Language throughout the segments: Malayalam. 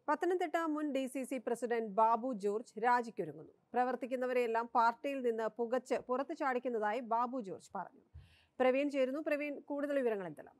പത്തനംതിട്ട മുൻ D C C president Babu George രാജിക്കൊരുങ്ങുന്നു പ്രവർത്തിക്കുന്നവരെയെല്ലാം പാർട്ടിയിൽ നിന്ന് പുകച്ച് പുറത്തു ചാടിക്കുന്നതായി ബാബു ജോർജ് പറഞ്ഞു പ്രവീൺ ചേരുന്നു പ്രവീൺ കൂടുതൽ വിവരങ്ങൾ എന്തെല്ലാം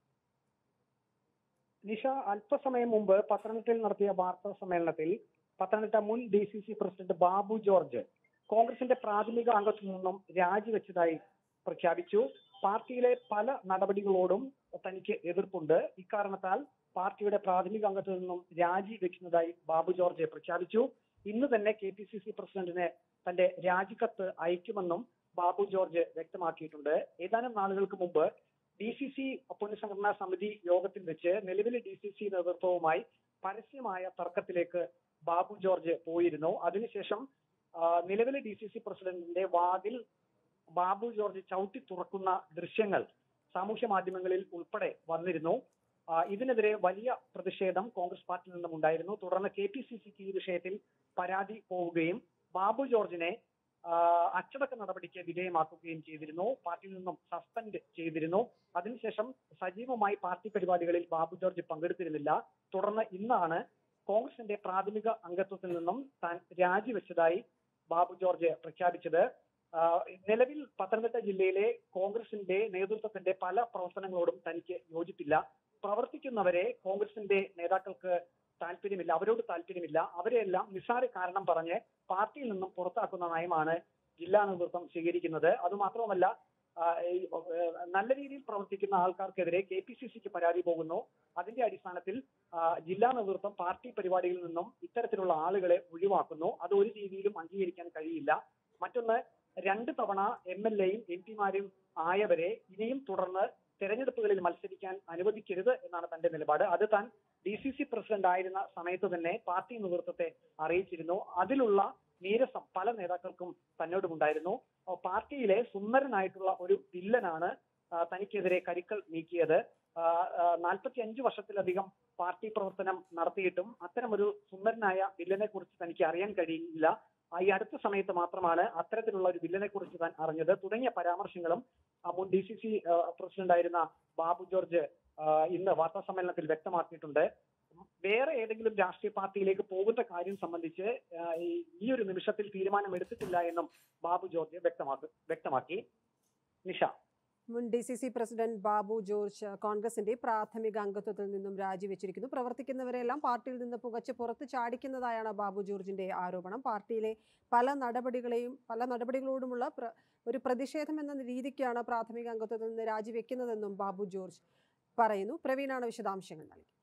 നിഷ അല്പസമയം മുമ്പ് പത്തനംതിട്ടയിൽ നടത്തിയ വാർത്താ സമ്മേളനത്തിൽ പത്തനംതിട്ട മുൻ D C C president Babu George കോൺഗ്രസിന്റെ പ്രാഥമിക അംഗത്വത്തിൽ നിന്നും രാജിവെച്ചതായി പ്രഖ്യാപിച്ചു പാർട്ടിയിലെ പല നടപടികളോടും തനിക്ക് എതിർപ്പുണ്ട് ഇക്കാരണത്താൽ പാർട്ടിയുടെ പ്രാഥമിക അംഗത്വത്തിൽ നിന്നും രാജിവെക്കുന്നതായി ബാബു ജോർജ് പ്രഖ്യാപിച്ചു ഇന്ന് തന്നെ കെ പി സി സി പ്രസിഡന്റിന് തന്റെ രാജിക്കത്ത് അയക്കുമെന്നും ബാബു ജോർജ് വ്യക്തമാക്കിയിട്ടുണ്ട് ഏതാനും നാളുകൾക്ക് മുമ്പ് ഡി സി സി പുനഃസംഘടനാ സമിതി യോഗത്തിൽ വെച്ച് നിലവിലെ ഡി സി സി നേതൃത്വവുമായി പരസ്യമായ തർക്കത്തിലേക്ക് ബാബു ജോർജ് പോയിരുന്നു അതിനുശേഷം ആ, നിലവിലെ ഡി സി സി പ്രസിഡന്റിന്റെ വാതിൽ ബാബു ജോർജ് ചവിട്ടി തുറക്കുന്ന ദൃശ്യങ്ങൾ സാമൂഹ്യ മാധ്യമങ്ങളിൽ ഉൾപ്പെടെ വന്നിരുന്നു ആ, ഇതിനെതിരെ വലിയ പ്രതിഷേധം കോൺഗ്രസ് പാർട്ടിയിൽ നിന്നും ഉണ്ടായിരുന്നു തുടർന്ന് കെ പി സി സിക്ക് ഈ വിഷയത്തിൽ പരാതി പോവുകയും ബാബു ജോർജിനെ ആ, അച്ചടക്ക നടപടിക്ക് വിധേയമാക്കുകയും ചെയ്തിരുന്നു പാർട്ടിയിൽ നിന്നും സസ്പെൻഡ് ചെയ്തിരുന്നു അതിനുശേഷം സജീവമായി പാർട്ടി പരിപാടികളിൽ ബാബു ജോർജ് പങ്കെടുത്തിരുന്നില്ല തുടർന്ന് ഇന്നാണ് കോൺഗ്രസിന്റെ പ്രാഥമിക അംഗത്വത്തിൽ നിന്നും താൻ രാജിവെച്ചതായി ബാബു ജോർജ് പ്രഖ്യാപിച്ചത് ആ, നിലവിൽ പത്തനംതിട്ട ജില്ലയിലെ കോൺഗ്രസിന്റെ നേതൃത്വത്തിന്റെ പല പ്രവർത്തനങ്ങളോടും തനിക്ക് യോജിപ്പില്ല പ്രവർത്തിക്കുന്നവരെ കോൺഗ്രസിന്റെ നേതാക്കൾക്ക് താല്പര്യമില്ല അവരോട് താല്പര്യമില്ല അവരെല്ലാം നിസ്സാര കാരണം പറഞ്ഞ് പാർട്ടിയിൽ നിന്നും പുറത്താക്കുന്ന നയമാണ് ജില്ലാ നേതൃത്വം സ്വീകരിക്കുന്നത് അതുമാത്രമല്ല ആ, ഈ, ഏഹ്, നല്ല രീതിയിൽ പ്രവർത്തിക്കുന്ന ആൾക്കാർക്കെതിരെ കെ പി സി സിക്ക് പരാതി പോകുന്നു അതിന്റെ അടിസ്ഥാനത്തിൽ ആ, ജില്ലാ നേതൃത്വം പാർട്ടി പരിപാടിയിൽ നിന്നും ഇത്തരത്തിലുള്ള ആളുകളെ ഒഴിവാക്കുന്നു അത് ഒരു രീതിയിലും അംഗീകരിക്കാൻ കഴിയില്ല മറ്റൊന്ന് രണ്ട് തവണ എം എൽ എയും എം പിമാരും ആയവരെ ഇനിയും തുടർന്ന് തെരഞ്ഞെടുപ്പുകളിൽ മത്സരിക്കാൻ അനുവദിക്കരുത് എന്നാണ് തന്റെ നിലപാട് അത് താൻ ഡി സി സി പ്രസിഡന്റ് ആയിരുന്ന സമയത്ത് തന്നെ പാർട്ടി നേതൃത്വത്തെ അറിയിച്ചിരുന്നു അതിലുള്ള നീരസം പല നേതാക്കൾക്കും തന്നോടുമുണ്ടായിരുന്നു അഹ് പാർട്ടിയിലെ സുന്ദരനായിട്ടുള്ള ഒരു വില്ലനാണ് ആ, തനിക്കെതിരെ കരുക്കൾ നീക്കിയത് നാൽപ്പത്തി അഞ്ച് വർഷത്തിലധികം പാർട്ടി പ്രവർത്തനം നടത്തിയിട്ടും അത്തരമൊരു സുന്ദരനായ വില്ലനെ കുറിച്ച് തനിക്ക് അറിയാൻ കഴിയില്ല ആ, ഈ അടുത്ത സമയത്ത് മാത്രമാണ് അത്തരത്തിലുള്ള ഒരു വില്ലനെ കുറിച്ച് താൻ അറിഞ്ഞത് തുടങ്ങിയ പരാമർശങ്ങളും ആ, മുൻ ഡി സി സി പ്രസിഡന്റ് ആയിരുന്ന ബാബു ജോർജ് ആ, ഇന്ന് വാർത്താ സമ്മേളനത്തിൽ വ്യക്തമാക്കിയിട്ടുണ്ട് വേറെ ഏതെങ്കിലും രാഷ്ട്രീയ പാർട്ടിയിലേക്ക് പോകുന്ന കാര്യം സംബന്ധിച്ച് ആ, ഈ- ഈ ഒരു നിമിഷത്തിൽ തീരുമാനം എടുത്തിട്ടില്ല എന്നും ബാബു ജോർജ് വ്യക്തമാക്കി വ്യക്തമാക്കി നിഷ മുൻ D C C president Babu George കോൺഗ്രസിന്റെ പ്രാഥമിക അംഗത്വത്തിൽ നിന്നും രാജിവെച്ചിരിക്കുന്നു പ്രവർത്തിക്കുന്നവരെല്ലാം പാർട്ടിയിൽ നിന്ന് പുകച്ച് പുറത്ത് ചാടിക്കുന്നതായാണ് ബാബു ജോർജിന്റെ ആരോപണം പാർട്ടിയിലെ പല നടപടികളെയും പല നടപടികളോടുമുള്ള പ്ര- ഒരു പ്രതിഷേധം എന്ന രീതിക്കാണ് പ്രാഥമിക അംഗത്വത്തിൽ നിന്ന് രാജിവെക്കുന്നതെന്നും ബാബു ജോർജ് പറയുന്നു പ്രവീണാണ് വിശദാംശങ്ങൾ നൽകി